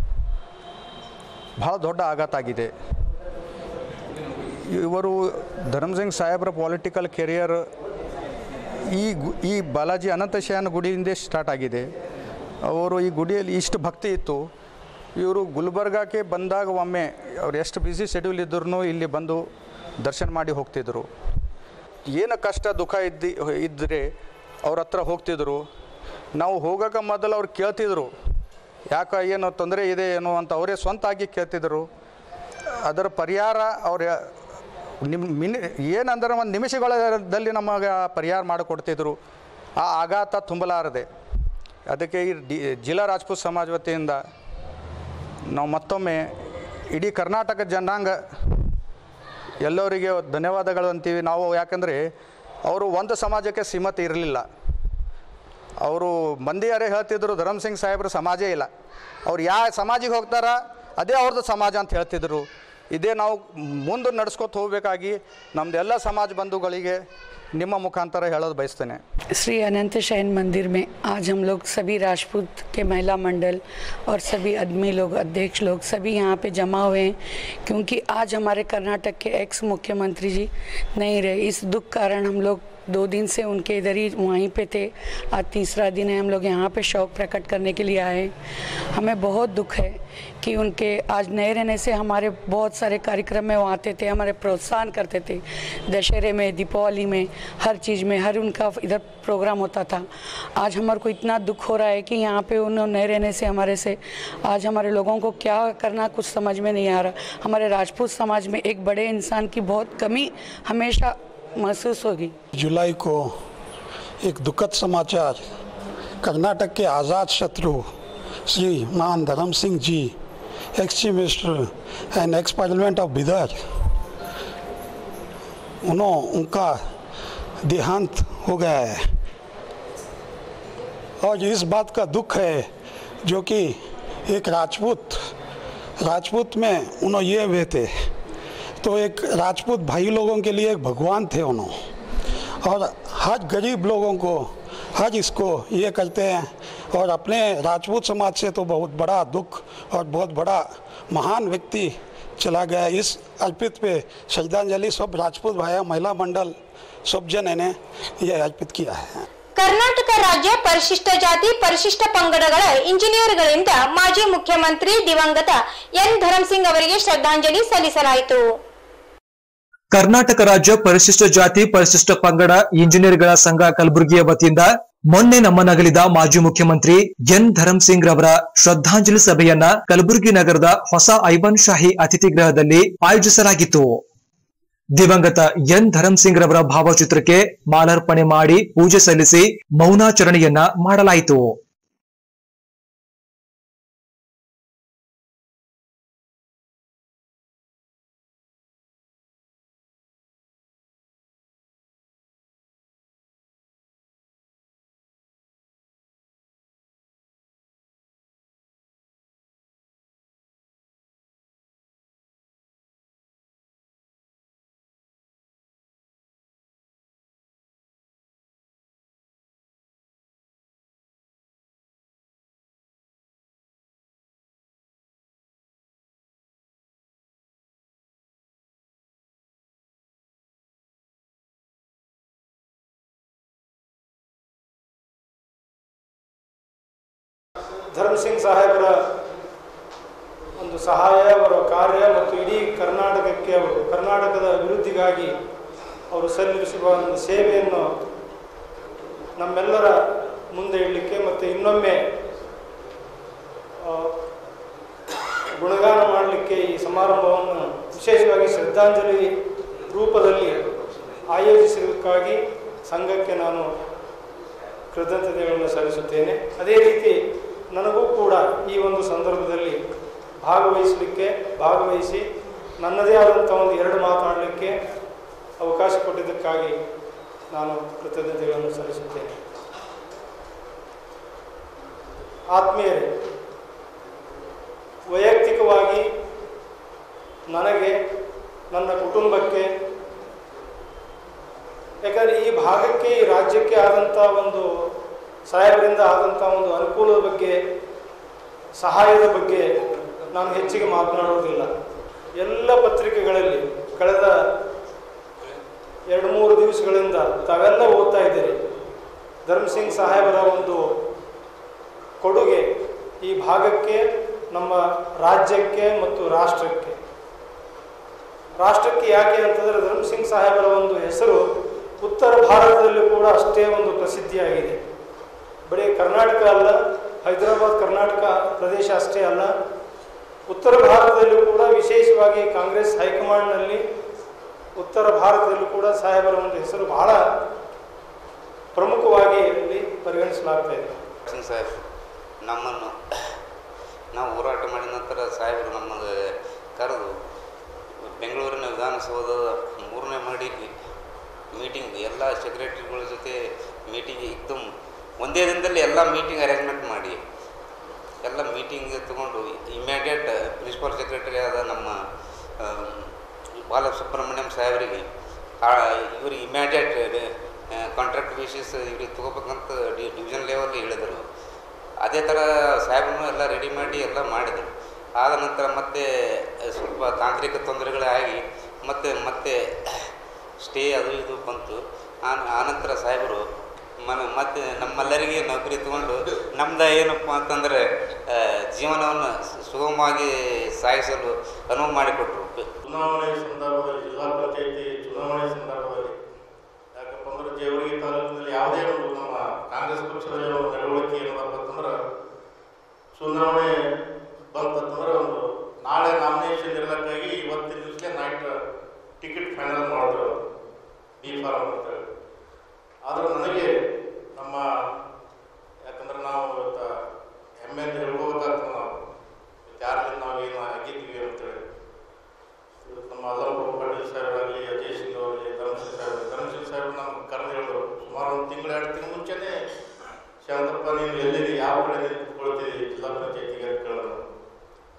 ಬಹಳ ದೊಡ್ಡ ಆಘಾತ ಆಗಿದೆ ಇವರು ಧರ್ಮಸಿಂಗ್ ಸಾಹೇಬ್ರ ಪೊಲಿಟಿಕಲ್ ಕೆರಿಯರ್ ಈ ಗು- ಈ ಬಾಲಾಜಿ ಅನಂತಶಯನ ಗುಡಿಯಿಂದ ಸ್ಟಾರ್ಟ್ ಆಗಿದೆ ಅವರು ಈ ಗುಡಿಯಲ್ಲಿ ಇಷ್ಟು ಭಕ್ತಿ ಇತ್ತು ಇವರು ಗುಲ್ಬರ್ಗಾಕ್ಕೆ ಬಂದಾಗ ಒಮ್ಮೆ ಅವ್ರು ಎಷ್ಟು ಬ್ಯುಸಿ ಶೆಡ್ಯೂಲ್ ಇದ್ರೂ ಇಲ್ಲಿ ಬಂದು ದರ್ಶನ ಮಾಡಿ ಹೋಗ್ತಿದ್ರು ಏನು ಕಷ್ಟ ದುಃಖ ಇದ್ದಿ ಇದ್ದರೆ ಅವ್ರ ಹತ್ರ ಹೋಗ್ತಿದ್ರು ನಾವು ಹೋಗೋಕೆ ಮೊದಲು ಅವ್ರು ಕೇಳ್ತಿದ್ರು ಯಾಕೆ ಏನು ತೊಂದರೆ ಇದೆ ಏನೋ ಅಂತ ಅವರೇ ಸ್ವಂತ ಆಗಿ ಕೇಳ್ತಿದ್ರು ಅದರ ಪರಿಹಾರ ಅವ್ರ ನಿಮ್ಮ ಮಿನಿ ಏನಂದ್ರೆ ಒಂದು ನಿಮಿಷಗಳಲ್ಲಿ ನಮಗೆ ಪರಿಹಾರ ಮಾಡಿಕೊಡ್ತಿದ್ರು ಆ ಆಘಾತ ತುಂಬಲಾರದೆ ಅದಕ್ಕೆ ಈ ಡಿ ಜಿಲ್ಲಾ ರಾಜ್ಪೂತ್ ಸಮಾಜ ವತಿಯಿಂದ ನಾವು ಮತ್ತೊಮ್ಮೆ ಇಡೀ ಕರ್ನಾಟಕ ಜನಾಂಗ ಎಲ್ಲರಿಗೆ ಧನ್ಯವಾದಗಳು ಅಂತೀವಿ ನಾವು ಯಾಕಂದರೆ ಅವರು ಒಂದು ಸಮಾಜಕ್ಕೆ ಸೀಮಿತ ಇರಲಿಲ್ಲ ಅವರು ಮಂದಿಯಾರೇ ಹೇಳ್ತಿದ್ರು ಧರಮ್ ಸಿಂಗ್ ಸಾಹೇಬ್ರ ಸಮಾಜ ಇಲ್ಲ ಅವ್ರು ಯಾವ ಸಮಾಜಿಗೆ ಹೋಗ್ತಾರ ಅದೇ ಅವ್ರದ್ದು ಸಮಾಜ ಅಂತ ಹೇಳ್ತಿದ್ರು ಇದೇ ನಾವು ಮುಂದೆ ನಡ್ಸ್ಕೊತ ಹೋಗಬೇಕಾಗಿ ನಮ್ಮದೆಲ್ಲ ಸಮಾಜ ಬಂಧುಗಳಿಗೆ ನಿಮ್ಮ ಮುಖಾಂತರ ಹೇಳೋದು ಬಯಸ್ತೇನೆ श्री अनंत शयन मंदिर में आज हम लोग सभी राजपूत के महिला मंडल और सभी आदमी लोग अध्यक्ष लोग सभी यहाँ पे जमा हुए हैं क्योंकि आज हमारे कर्नाटक के एक्स मुख्यमंत्री जी नहीं रहे इस दुख कारण हम लोग दो दिन से उनके इधर ही वहीं पे थे आज तीसरा दिन है हम लोग यहाँ पे शौक प्रकट करने के लिए आए हैं हमें बहुत दुख है कि उनके आज नए रहने से हमारे बहुत सारे कार्यक्रम में वो आते थे हमारे प्रोत्साहन करते थे दशहरे में दीपावली में हर चीज़ में हर उनका इधर प्रोग्राम होता था आज हमारे को इतना दुख हो रहा है कि यहाँ पे उन्होंने नए रहने से हमारे से आज हमारे लोगों को क्या करना कुछ समझ में नहीं आ रहा हमारे राजपूत समाज में एक बड़े इंसान की बहुत कमी हमेशा महसूस होगी जुलाई को एक दुखद समाचार कर्नाटक के आज़ाद शत्रु Shriman Dharam Singh ji ex chief minister and ex parliament of Bidar उन्हों उनका देहांत हो गया है और इस बात का दुख है जो कि एक राजपूत राजपूत में उन्होंने ये हुए थे तो एक राजपूत भाई लोगों के लिए एक भगवान थे उन्होंने और हर गरीब लोगों को हर इसको ये करते हैं और अपने राजपूत समाज से तो बहुत बड़ा दुख और बहुत बड़ा महान व्यक्ति चला गया इस अर्पित पे श्रद्धांजलि सब राजपूत भाई महिला मंडल सब जन ने ये अर्पित किया है ಕರ್ನಾಟಕ ರಾಜ್ಯ ಪರಿಶಿಷ್ಟ ಜಾತಿ ಪರಿಶಿಷ್ಟ ಪಂಗಡಗಳ ಇಂಜಿನಿಯರ್ಗಳಿಂದ ಮಾಜಿ ಮುಖ್ಯಮಂತ್ರಿ ದಿವಂಗತ ಎನ್ ಧರಂಸಿಂಗ್ ಅವರಿಗೆ ಶ್ರದ್ಧಾಂಜಲಿ ಸಲ್ಲಿಸಲಾಯಿತು ಕರ್ನಾಟಕ ರಾಜ್ಯ ಪರಿಶಿಷ್ಟ ಜಾತಿ ಪರಿಶಿಷ್ಟ ಪಂಗಡ ಇಂಜಿನಿಯರ್ಗಳ ಸಂಘ ಕಲಬುರಗಿಯ ವತಿಯಿಂದ ಮೊನ್ನೆ ನಮ್ಮನಗಲಿದ ಮಾಜಿ ಮುಖ್ಯಮಂತ್ರಿ ಎನ್ ಧರಂ ಸಿಂಗ್ ರವರ ಶ್ರದ್ಧಾಂಜಲಿ ಸಭೆಯನ್ನ ಕಲಬುರಗಿ ನಗರದ ಹೊಸ ಐಬನ್ ಶಾಹಿ ಅತಿಥಿ ಗೃಹದಲ್ಲಿ ಆಯೋಜಿಸಲಾಗಿತ್ತು ದಿವಂಗತ ಎನ್ ಧರಂ ಸಿಂಗ್ ರವರ ಭಾವಚಿತ್ರಕ್ಕೆ ಮಾಲಾರ್ಪಣೆ ಮಾಡಿ ಪೂಜೆ ಸಲ್ಲಿಸಿ ಮೌನಾಚರಣೆಯನ್ನ ಮಾಡಲಾಯಿತು ಧರ್ಮ್ ಸಿಂಗ್ ಸಾಹೇಬರ ಒಂದು ಸಹಾಯ ಅವರ ಕಾರ್ಯ ಮತ್ತು ಇಡೀ ಕರ್ನಾಟಕಕ್ಕೆ ಅವರು ಕರ್ನಾಟಕದ ಅಭಿವೃದ್ಧಿಗಾಗಿ ಅವರು ಸಲ್ಲಿಸುವ ಒಂದು ಸೇವೆಯನ್ನು ನಮ್ಮೆಲ್ಲರ ಮುಂದೆ ಇಡಲಿಕ್ಕೆ ಮತ್ತು ಇನ್ನೊಮ್ಮೆ ಆ, ಗುಣಗಾನ ಮಾಡಲಿಕ್ಕೆ ಈ ಸಮಾರಂಭವನ್ನು ವಿಶೇಷವಾಗಿ ಶ್ರದ್ಧಾಂಜಲಿ ರೂಪದಲ್ಲಿ ಆಯೋಜಿಸಿದ್ದಕ್ಕಾಗಿ ಸಂಘಕ್ಕೆ ನಾನು ಕೃತಜ್ಞತೆಗಳನ್ನು ಸಲ್ಲಿಸುತ್ತೇನೆ ಅದೇ ರೀತಿ ನನಗೂ ಕೂಡ ಈ ಒಂದು ಸಂದರ್ಭದಲ್ಲಿ ಭಾಗವಹಿಸಲಿಕ್ಕೆ ಭಾಗವಹಿಸಿ ನನ್ನದೇ ಆದಂಥ ಒಂದು ಎರಡು ಮಾತಾಡಲಿಕ್ಕೆ ಅವಕಾಶ ಕೊಟ್ಟಿದ್ದಕ್ಕಾಗಿ ನಾನು ಕೃತಜ್ಞತೆಗಳನ್ನು ಸಲ್ಲಿಸುತ್ತೇನೆ ಆತ್ಮೀಯರೇ ವೈಯಕ್ತಿಕವಾಗಿ ನನಗೆ ನನ್ನ ಕುಟುಂಬಕ್ಕೆ ಯಾಕಂದರೆ ಈ ಭಾಗಕ್ಕೆ ಈ ರಾಜ್ಯಕ್ಕೆ ಆದಂಥ ಒಂದು ಸಾಹೇಬರಿಂದ ಆದಂಥ ಒಂದು ಅನುಕೂಲದ ಬಗ್ಗೆ ಸಹಾಯದ ಬಗ್ಗೆ ನಾನು ಹೆಚ್ಚಿಗೆ ಮಾತನಾಡುವುದಿಲ್ಲ ಎಲ್ಲ ಪತ್ರಿಕೆಗಳಲ್ಲಿ ಕಳೆದ ಎರಡು ಮೂರು ದಿವಸಗಳಿಂದ ತಾವೆಲ್ಲ ಓದ್ತಾ ಇದ್ದೀರಿ ಧರ್ಮ್ ಸಿಂಗ್ ಸಾಹೇಬರ ಒಂದು ಕೊಡುಗೆ ಈ ಭಾಗಕ್ಕೆ ನಮ್ಮ ರಾಜ್ಯಕ್ಕೆ ಮತ್ತು ರಾಷ್ಟ್ರಕ್ಕೆ ರಾಷ್ಟ್ರಕ್ಕೆ ಯಾಕೆ ಅಂತಂದರೆ ಧರ್ಮ್ ಸಿಂಗ್ ಸಾಹೇಬರ ಒಂದು ಹೆಸರು ಉತ್ತರ ಭಾರತದಲ್ಲೂ ಕೂಡ ಅಷ್ಟೇ ಒಂದು ಪ್ರಸಿದ್ಧಿಯಾಗಿದೆ ಬರೀ ಕರ್ನಾಟಕ ಅಲ್ಲ ಹೈದರಾಬಾದ್ ಕರ್ನಾಟಕ ಪ್ರದೇಶ ಅಷ್ಟೇ ಅಲ್ಲ ಉತ್ತರ ಭಾರತದಲ್ಲೂ ಕೂಡ ವಿಶೇಷವಾಗಿ ಕಾಂಗ್ರೆಸ್ ಹೈಕಮಾಂಡ್ನಲ್ಲಿ ಉತ್ತರ ಭಾರತದಲ್ಲೂ ಕೂಡ ಸಾಹೇಬರ ಒಂದು ಹೆಸರು ಬಹಳ ಪ್ರಮುಖವಾಗಿ ಇಲ್ಲಿ ಪರಿಗಣಿಸಲಾಗ್ತಾ ಇದೆ ಸಿಂಗ್ ಸಾಹೇಬ್ ನಮ್ಮನ್ನು ನಾವು ಹೋರಾಟ ಮಾಡಿದ ನಂತರ ಸಾಹೇಬರು ನಮಗೆ ಕರೆದು ಬೆಂಗಳೂರಿನ ವಿಧಾನಸೌಧದ ಮೂರನೇ ಮಹಡಿಯಲ್ಲಿ ಮೀಟಿಂಗ್ ಎಲ್ಲ ಸೆಕ್ರೆಟರಿಗಳ ಜೊತೆ ಮೀಟಿಂಗ್ ಇಕ್ದಮ್ ಒಂದೇ ದಿನದಲ್ಲಿ ಎಲ್ಲ ಮೀಟಿಂಗ್ ಅರೇಂಜ್ಮೆಂಟ್ ಮಾಡಿ ಎಲ್ಲ ಮೀಟಿಂಗ್ ತಗೊಂಡು ಇಮ್ಮಿಡಿಯೇಟ್ ಪ್ರಿನ್ಸಿಪಾಲ್ ಸೆಕ್ರೆಟರಿ ಆದ ನಮ್ಮ ಆ, ಬಾಲಸುಬ್ರಹ್ಮಣ್ಯಂ ಸಾಹೇಬರಿಗೆ ಆ, ಇವ್ರಿಗೆ ಇಮ್ಮಿಡಿಯೇಟ್ ಕಾಂಟ್ರಾಕ್ಟ್ ಬೇಸಿಸ್ ಇವ್ರಿಗೆ ತೊಗೋಬೇಕಂತ ಡಿ ಡಿವಿಷನ್ ಲೆವೆಲ್ ಹೇಳಿದರು ಅದೇ ಥರ ಸಾಹೇಬನ್ನು ಎಲ್ಲ ರೆಡಿ ಮಾಡಿ ಎಲ್ಲ ಮಾಡಿದರು ಆದ ನಂತರ ಮತ್ತೆ ಸ್ವಲ್ಪ ತಾಂತ್ರಿಕ ತೊಂದರೆಗಳಾಗಿ ಮತ್ತೆ ಮತ್ತೆ ಸ್ಟೇ ಅದು ಇದು ಬಂತು ಆನ ಆನಂತರ ಸಾಹೇಬರು ಮನ ಮತ್ತೆ ನಮ್ಮೆಲ್ಲರಿಗೆ ನೌಕರಿ ತಗೊಂಡು ನಮ್ದು ಏನಪ್ಪ ಅಂತಂದರೆ ಆ, ಜೀವನವನ್ನು ಸುಗಮವಾಗಿ ಸಾಗಿಸಲು ಅನುವು ಮಾಡಿಕೊಟ್ರು ಚುನಾವಣೆ ಸಂದರ್ಭದಲ್ಲಿ ಜಿಲ್ಲಾ ಪಂಚಾಯತಿ ಚುನಾವಣೆ ಸಂದರ್ಭದಲ್ಲಿ ಯಾಕಪ್ಪ ಅಂದ್ರೆ ಜೇವರ್ಗಿ ತಾಲೂಕಿನಲ್ಲಿ ಯಾವುದೇ ಒಂದು ನಮ್ಮ ಕಾಂಗ್ರೆಸ್ ಪಕ್ಷದ ಒಂದು ನಡವಳಿಕೆ ಏನಪ್ಪ ಅಂತಂದ್ರೆ ಚುನಾವಣೆ ಬಂತಂದ್ರೆ ಒಂದು ನಾಳೆ ನಾಮಿನೇಷನ್ ಇರಲಿಕ್ಕಾಗಿ ಇವತ್ತಿನ ದಿವಸಲೇ ನೈಟ್ ಟಿಕೆಟ್ ಫೈನಲ್ ಮಾಡಿದ್ರು ಬಿ ಫಾರ್ಮ್ ಅಂತೇಳಿ ಆದ್ರೆ ನನಗೆ ನಮ್ಮ ಯಾಕಂದ್ರೆ ನಾವು ಇವತ್ತು ಹೆಮ್ಮೆ ಅಂತ ಹೇಳ್ಕೋಬೇಕಾಗ್ತದೆ ನಾವು ಯಾರಲ್ಲಿ ನಾವು ಏನು ಆಗಿದ್ದೀವಿ ಅಂತೇಳಿ ಇವತ್ತು ನಮ್ಮ ಅಲ್ಲಂಪುರ ಪಾಟೀಲ್ ಸಾಹೇಬರಾಗಲಿ ಅಜಯ್ ಸಿಂಗ್ ಅವರಲ್ಲಿ ಧರ್ಮಸಿಂಗ್ ಸಾಹೇಬ್ ಧರ್ಮಸಿಂಗ್ ಸಾಹೇಬ್ ನಮ್ಗೆ ಕರೆದು ಹೇಳಿದ್ರು ಸುಮಾರು ಒಂದು ತಿಂಗಳು ಎರಡು ತಿಂಗಳು ಮುಂಚೆನೇ ಶಾಂತಪ್ಪ ನೀನು ಎಲ್ಲಿದೆ ಯಾವ ಕಡೆ ನೀನು ಕುತ್ಕೊಳ್ತೀವಿ ಜಿಲ್ಲಾ ಪಂಚಾಯತಿಗೆ ಅಂತ ಕೇಳಿದ್ರು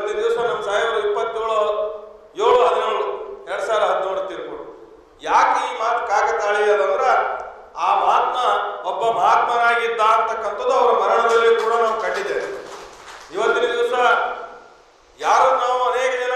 ಇವತ್ತಿನ ದಿವಸ ನಮ್ಮ ಸಾಹೇಬರು ಇಪ್ಪತ್ತೇಳು ಏಳು ಹದಿನೇಳು ಎರಡು ಸಾವಿರ ಹದಿನೇಳು ತೀರ್ಕೊಂಡು ಯಾಕೆ ಈ ಮಾತು ಕಾಕತಾಳಿ ಅದಂದ್ರ ಆ ಮಹಾತ್ಮ ಒಬ್ಬ ಮಹಾತ್ಮನಾಗಿದ್ದ ಅಂತಕ್ಕಂಥದ್ದು ಅವರ ಮರಣದಲ್ಲಿ ಕೂಡ ನಾವು ಕಂಡಿದ್ದೇವೆ ಇವತ್ತಿನ ದಿವಸ ಯಾರು ನಾವು ಅನೇಕ ಜನ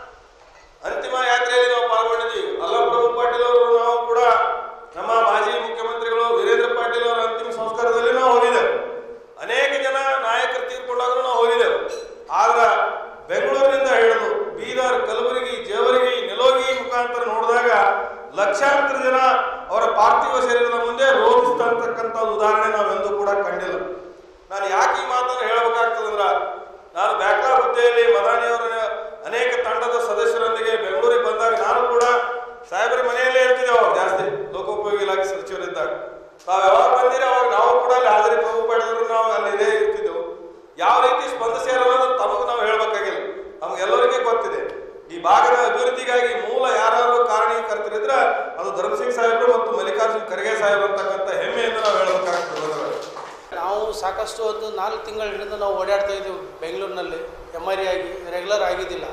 ಅಂತಿಮ ಯಾತ್ರೆಯಲ್ಲಿ ನಾವು ಪಾಲ್ಗೊಂಡಿದ್ದೀವಿ ಅಲ್ಲಪ್ರಭು ಪಾಟೀಲ್ ಅವರು ನಾವು ಕೂಡ ನಮ್ಮ ಮಾಜಿ ಮುಖ್ಯಮಂತ್ರಿಗಳು ವೀರೇಂದ್ರ ಪಾಟೀಲ್ ಅವರ ಅಂತಿಮ ಸಂಸ್ಕಾರದಲ್ಲಿ ನಾವು ಹೋಗಿದ್ದೆವು ಅನೇಕ ಜನ ನಾಯಕರು ತೀರ್ಕೊಂಡಾಗ ನಾವು ಹೋಗಿದ್ದೆವು ಆದ್ರೆ ಬೆಂಗಳೂರಿನಿಂದ ಹಿಡಿದು ಬೀದರ್ ಕಲಬುರಗಿ ಜೇವರ್ಗಿ ನಿಲೋಗಿ ಮುಖಾಂತರ ನೋಡಿದಾಗ ಲಕ್ಷಾಂತರ ಜನ ಅವರ ಪಾರ್ಥಿವ ಶರೀರದ ಮುಂದೆ ರೋಧಿಸ್ತಕ್ಕಂಥ ಉದಾಹರಣೆ ನಾವೆಂದೂ ಕೂಡ ಕಂಡಿಲ್ಲ ನಾನು ಯಾಕೆ ಈ ಮಾತನ್ನು ಹೇಳಬೇಕಾಗ್ತದಂದ್ರ ನಾನು ಬ್ಯಾಕ್ಲಾ ಹುದ್ದೆಯಲ್ಲಿ ಮದಾನಿಯವರ ಅನೇಕ ತಂಡದ ಸದಸ್ಯರೊಂದಿಗೆ ಬೆಂಗಳೂರಿಗೆ ಬಂದಾಗ ನಾನು ಕೂಡ ಸಾಹೇಬರ ಮನೆಯಲ್ಲೇ ಇರ್ತಿದ್ದೆ ಅವಾಗ ಜಾಸ್ತಿ ಲೋಕೋಪಯೋಗಿ ಇಲಾಖೆ ಸಚಿವರಿದ್ದಾಗ ತಾವು ಯಾವಾಗ ಬಂದಿರಿ ಅವಾಗ ನಾವು ಕೂಡ ಅಲ್ಲಿ ಹಾಜರಿ ಪ್ರಭು ಪಡೆದ್ರು ನಾವು ಅಲ್ಲಿ ಇದೇ ಇರ್ತಿದ್ದೆವು ಯಾವ ರೀತಿ ಸ್ಪಂದಿಸ್ಯಾರ ಅನ್ನೋದು ತಮಗೆ ನಾವು ಹೇಳ್ಬೇಕಾಗಿಲ್ಲ ನಮಗೆಲ್ಲರಿಗೂ ಗೊತ್ತಿದೆ ಈ ಭಾಗದ ಅಭಿವೃದ್ಧಿಗಾಗಿ ಮೂಲ ಯಾರಾದ್ರೂ ಕಾರಣೀಕರ್ತರಿದ್ರೆ ಅದು ಧರ್ಮಸಿಂಗ್ ಸಾಹೇಬರು ಮತ್ತು ಮಲ್ಲಿಕಾರ್ಜುನ್ ಖರ್ಗೆ ಸಾಹೇಬರು ಅಂತಕ್ಕಂಥ ಹೆಮ್ಮೆಯಿಂದ ನಾವು ಹೇಳ್ಬೇಕಾಗ್ತದೆ ಬಂಧುಗಳೇ. ನಾವು ಸಾಕಷ್ಟು ಒಂದು ನಾಲ್ಕು ತಿಂಗಳ ಹಿಡಿದು ನಾವು ಓಡಾಡ್ತಾ ಇದ್ದೀವಿ ಬೆಂಗಳೂರಿನಲ್ಲಿ ಎಮ್ ಆರ್ ಆಗಿ ರೆಗ್ಯುಲರ್ ಆಗಿದ್ದಿಲ್ಲ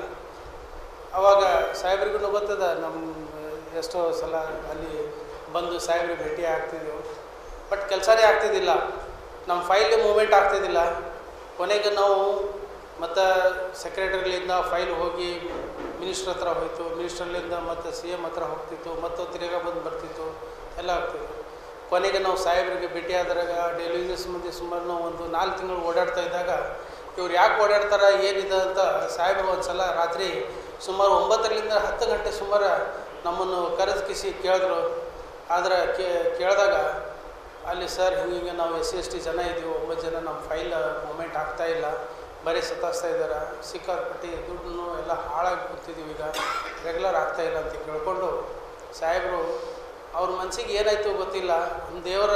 ಆವಾಗ ಸಾಹೇಬ್ರಿಗೂ ಗೊತ್ತದ ನಮ್ಮ ಎಷ್ಟೋ ಸಲ ಅಲ್ಲಿ ಬಂದು ಸಾಹೇಬ್ರಿಗೆ ಭೇಟಿ ಆಗ್ತಿದ್ದೆವು ಬಟ್ ಕೆಲಸನೇ ಆಗ್ತಿದ್ದಿಲ್ಲ ನಮ್ಮ ಫೈಲ್ ಮೂಮೆಂಟ್ ಆಗ್ತಿದ್ದಿಲ್ಲ ಕೊನೆಗೆ ನಾವು ಮತ್ತು ಸೆಕ್ರೆಟರಿಲಿಂದ ಫೈಲ್ ಹೋಗಿ ಮಿನಿಸ್ಟ್ರ್ ಹತ್ರ ಹೋಯ್ತು ಮಿನಿಸ್ಟ್ರಲ್ಲಿಂದ ಮತ್ತು ಸಿ ಎಮ್ ಹತ್ರ ಹೋಗ್ತಿತ್ತು ಮತ್ತು ತಿರ್ಗಾ ಬಂದು ಬರ್ತಿತ್ತು ಎಲ್ಲ ಆಗ್ತಿತ್ತು ಕೊನೆಗೆ ನಾವು ಸಾಹೇಬರಿಗೆ ಭೇಟಿ ಆದಾಗ ಡೆಲಿವರಿ ಸಂಬಂಧಿ ಸುಮಾರು ನಾವು ಒಂದು ನಾಲ್ಕು ತಿಂಗಳು ಓಡಾಡ್ತಾ ಇದ್ದಾಗ ಇವ್ರು ಯಾಕೆ ಓಡಾಡ್ತಾರ ಏನಿದೆ ಅಂತ ಸಾಹೇಬರು ಒಂದು ಸಲ ರಾತ್ರಿ ಸುಮಾರು ಒಂಬತ್ತರಿಂದ ಹತ್ತು ಗಂಟೆ ಸುಮಾರು ನಮ್ಮನ್ನು ಕರೆದು ಕಿಸಿ ಕೇಳಿದ್ರು ಆದರೆ ಕೇಳಿದಾಗ ಅಲ್ಲಿ ಸರ್ ಹಿಂಗೆ ನಾವು ಎಸ್ ಸಿ ಎಸ್ ಟಿ ಜನ ಇದ್ದೀವಿ ಒಂಬತ್ತು ಜನ ನಮ್ಮ ಫೈಲ್ ಮೂಮೆಂಟ್ ಆಗ್ತಾ ಇಲ್ಲ ಬರೀ ಸತಾಸ್ತಾ ಇದ್ದಾರೆ ಸಿಕ್ಕಾಪಟ್ಟಿ ದುಡ್ಡು ಎಲ್ಲ ಹಾಳಾಗಿ ಕೂತಿದ್ದೀವಿ ಈಗ ರೆಗ್ಯುಲರ್ ಆಗ್ತಾ ಇಲ್ಲ ಅಂತ ಕೇಳ್ಕೊಂಡು ಸಾಹೇಬರು ಅವ್ರ ಮನಸ್ಸಿಗೆ ಏನಾಯ್ತು ಗೊತ್ತಿಲ್ಲ ನಮ್ಮ ದೇವರ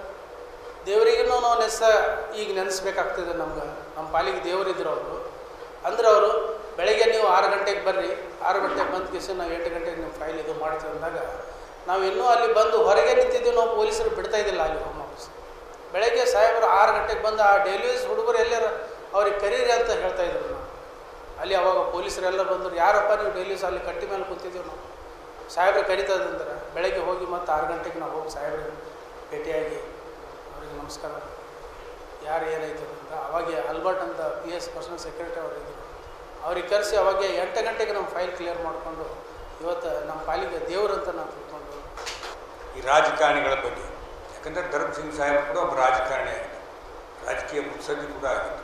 ದೇವರಿಗೂ ನಾವು ನೆನೆಸ ಈಗ ನೆನೆಸ್ಬೇಕಾಗ್ತದೆ ನಮ್ಗೆ ನಮ್ಮ ಪಾಲಿಗೆ ದೇವರಿದ್ರು ಅವರು ಅಂದ್ರೆ ಅವರು ಬೆಳಗ್ಗೆ ನೀವು ಆರು ಗಂಟೆಗೆ ಬರ್ರಿ ಆರು ಗಂಟೆಗೆ ಬಂದ ಕಿಸಿ ನಾವು ಎಂಟು ಗಂಟೆಗೆ ನಿಮ್ಮ ಫೈಲ್ ಇದು ಮಾಡ್ತೀವಿ ಅಂದಾಗ ನಾವು ಇನ್ನೂ ಅಲ್ಲಿ ಬಂದು ಹೊರಗೆ ನಿಂತಿದ್ದೀವಿ ನಾವು ಪೊಲೀಸರು ಬಿಡ್ತಾ ಇದ್ದಿಲ್ಲ ಅಲ್ಲಿ ಹೋಮ್ ಆಫೀಸ್ ಬೆಳಗ್ಗೆ ಸಾಹೇಬರು ಆರು ಗಂಟೆಗೆ ಬಂದು ಆ ಡೈಲಿವೀಸ್ ಹುಡುಗರು ಎಲ್ಲಾರ ಅವ್ರಿಗೆ ಕರೀರಿ ಅಂತ ಹೇಳ್ತಾ ಇದ್ರು ನಾವು ಅಲ್ಲಿ ಅವಾಗ ಪೊಲೀಸರೆಲ್ಲ ಬಂದರು ಯಾರಪ್ಪ ನೀವು ಡೈಲೀಸ್ ಅಲ್ಲಿ ಕಟ್ಟಿ ಮೇಲೆ ಕೂತಿದ್ದೀವಿ ನಾವು ಸಾಹೇಬ್ರು ಕರಿತದಂದ್ರೆ ಬೆಳಗ್ಗೆ ಹೋಗಿ ಮತ್ತು ಆರು ಗಂಟೆಗೆ ನಾವು ಹೋಗಿ ಸಾಹೇಬ್ರಿಗೆ ಭೇಟಿಯಾಗಿ ಅವ್ರಿಗೆ ನಮಸ್ಕಾರ ಯಾರು ಏನಾಯ್ತು ಅಂತ ಅವಾಗೆ ಅಲ್ಬರ್ಟ್ ಅಂತ ಪಿ ಎಸ್ ಪರ್ಸನಲ್ ಸೆಕ್ರೆಟರಿ ಅವರು ಇದ್ದರು ಅವ್ರಿಗೆ ಕರೆಸಿ ಅವಾಗೆ ಎಂಟು ಗಂಟೆಗೆ ನಮ್ಮ ಫೈಲ್ ಕ್ಲಿಯರ್ ಮಾಡಿಕೊಂಡು ಇವತ್ತು ನಮ್ಮ ಪಾಲಿಗೆ ದೇವರಂತ ನಾವು ತಿಳ್ಕೊಂಡು ಈ ರಾಜಕಾರಣಿಗಳ ಬಗ್ಗೆ ಯಾಕಂದರೆ ಧರ್ಮ್ ಸಿಂಗ್ ಸಾಹೇಬ್ ಕೂಡ ಒಬ್ಬ ರಾಜಕಾರಣಿ ಆಗಿದ್ದರು ರಾಜಕೀಯ ಮುತ್ಸದ್ದಿ ಕೂಡ ಆಗಿತ್ತು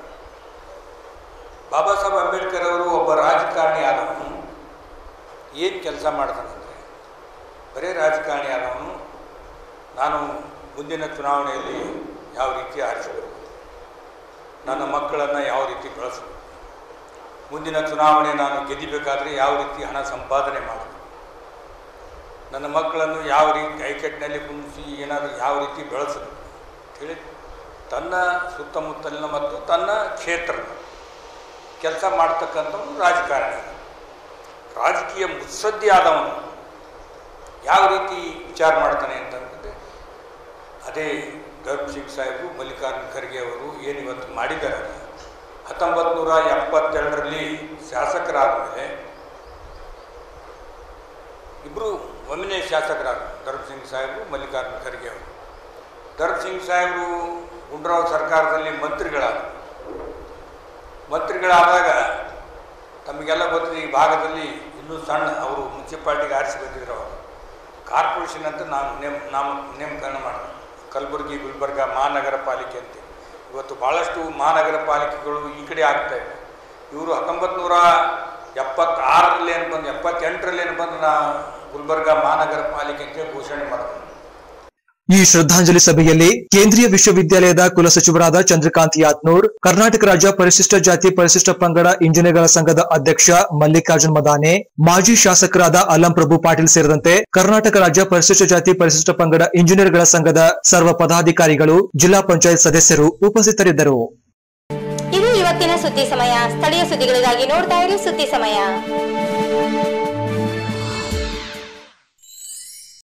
ಬಾಬಾ ಸಾಹೇಬ್ ಅಂಬೇಡ್ಕರ್ ಅವರು ಒಬ್ಬ ರಾಜಕಾರಣಿ ಆದವನು ಏನು ಕೆಲಸ ಮಾಡ್ತಾನಂದರೆ ಬರೀ ರಾಜಕಾರಣಿ ಆದವನು ನಾನು ಮುಂದಿನ ಚುನಾವಣೆಯಲ್ಲಿ ಯಾವ ರೀತಿ ಆರಿಸಬೇಕು ನನ್ನ ಮಕ್ಕಳನ್ನು ಯಾವ ರೀತಿ ಬೆಳೆಸಬೇಕು ಮುಂದಿನ ಚುನಾವಣೆ ನಾನು ಗೆದಿಬೇಕಾದ್ರೆ ಯಾವ ರೀತಿ ಹಣ ಸಂಪಾದನೆ ಮಾಡಬೇಕು ನನ್ನ ಮಕ್ಕಳನ್ನು ಯಾವ ರೀತಿ ಐಕೆಟ್ನಲ್ಲಿ ಕುಂದಿಸಿ ಏನಾದರೂ ಯಾವ ರೀತಿ ಬೆಳೆಸಬೇಕು ಹೇಳಿ ತನ್ನ ಸುತ್ತಮುತ್ತಲಿನ ಮತ್ತು ತನ್ನ ಕ್ಷೇತ್ರದ ಕೆಲಸ ಮಾಡ್ತಕ್ಕಂಥವನು ರಾಜಕಾರಣಿ ರಾಜಕೀಯ ಮುತ್ಸದ್ದಿ ಆದವನು ಯಾವ ರೀತಿ ವಿಚಾರ ಮಾಡ್ತಾನೆ ಅಂತಂದರೆ ಅದೇ ಗರ್ಭ್ ಸಿಂಗ್ ಸಾಹೇಬರು ಮಲ್ಲಿಕಾರ್ಜುನ್ ಖರ್ಗೆ ಅವರು ಏನು ಇವತ್ತು ಮಾಡಿದ್ದಾರೆ ಹತ್ತೊಂಬತ್ತು ನೂರ ಎಪ್ಪತ್ತೆರಡರಲ್ಲಿ ಶಾಸಕರಾದ ಮೇಲೆ ಇಬ್ಬರು ಒಮ್ಮೆನೇ ಶಾಸಕರಾದರು ಧರ್ಮ್ ಸಿಂಗ್ ಸಾಹೇಬರು ಮಲ್ಲಿಕಾರ್ಜುನ್ ಖರ್ಗೆ ಅವರು ಧರ್ಮ್ ಸಿಂಗ್ ಸಾಹೇಬರು ಗುಂಡ್ರಾವ್ ಸರ್ಕಾರದಲ್ಲಿ ಮಂತ್ರಿಗಳಾದರು ಮಂತ್ರಿಗಳಾದಾಗ ತಮಗೆಲ್ಲ ಗೊತ್ತಿದೆ ಈ ಭಾಗದಲ್ಲಿ ಇನ್ನೂ ಸಣ್ಣ ಅವರು ಮುನ್ಸಿಪಾಲ್ಟಿಗೆ ಆರಿಸಿ ಬಂದಿದ್ರು ಅವರು ಕಾರ್ಪೊರೇಷನ್ ಅಂತ ನಾನು ನೇಮ್ ನಾಮ ನೇಮಕರಣ ಮಾಡಿದೆ ಕಲಬುರಗಿ ಗುಲ್ಬರ್ಗ ಮಹಾನಗರ ಪಾಲಿಕೆ ಅಂತ ಇವತ್ತು ಭಾಳಷ್ಟು ಮಹಾನಗರ ಪಾಲಿಕೆಗಳು ಈ ಕಡೆ ಆಗ್ತಾ ಇವೆ ಇವರು ಹತ್ತೊಂಬತ್ತು ನೂರ ಎಪ್ಪತ್ತಾರರಲ್ಲಿ ಏನು ಬಂದು ಎಪ್ಪತ್ತೆಂಟರಲ್ಲಿ ಏನು ಬಂದು ನಾ ಗುಲ್ಬರ್ಗ ಮಹಾನಗರ ಪಾಲಿಕೆ ಅಂತ ಘೋಷಣೆ ಮಾಡಿದ್ರು ಈ ಶ್ರದ್ಧಾಂಜಲಿ ಸಭೆಯಲ್ಲಿ ಕೇಂದ್ರೀಯ ವಿಶ್ವವಿದ್ಯಾಲಯದ ಕುಲಸಚಿವರಾದ ಚಂದ್ರಕಾಂತ್ ಯಾತ್ನೂರ್ ಕರ್ನಾಟಕ ರಾಜ್ಯ ಪರಿಶಿಷ್ಟ ಜಾತಿ ಪರಿಶಿಷ್ಟ ಪಂಗಡ ಇಂಜಿನಿಯರ್ಗಳ ಸಂಘದ ಅಧ್ಯಕ್ಷ ಮಲ್ಲಿಕಾರ್ಜುನ್ ಮದಾನೆ ಮಾಜಿ ಶಾಸಕರಾದ ಅಲ್ಲಂ ಪ್ರಭು ಪಾಟೀಲ್ ಸೇರಿದಂತೆ ಕರ್ನಾಟಕ ರಾಜ್ಯ ಪರಿಶಿಷ್ಟ ಜಾತಿ ಪರಿಶಿಷ್ಟ ಪಂಗಡ ಇಂಜಿನಿಯರ್ಗಳ ಸಂಘದ ಸರ್ವ ಪದಾಧಿಕಾರಿಗಳು ಜಿಲ್ಲಾ ಪಂಚಾಯತ್ ಸದಸ್ಯರು ಉಪಸ್ಥಿತರಿದ್ದರು ಇದು ಇವತ್ತಿನ ಸುದ್ದಿ ಸಮಯ ಸ್ಥಳೀಯ ಸುದ್ದಿಗಳಿಗಾಗಿ ನೋಡ್ತಾ ಇರಿ ಸುದ್ದಿ ಸಮಯ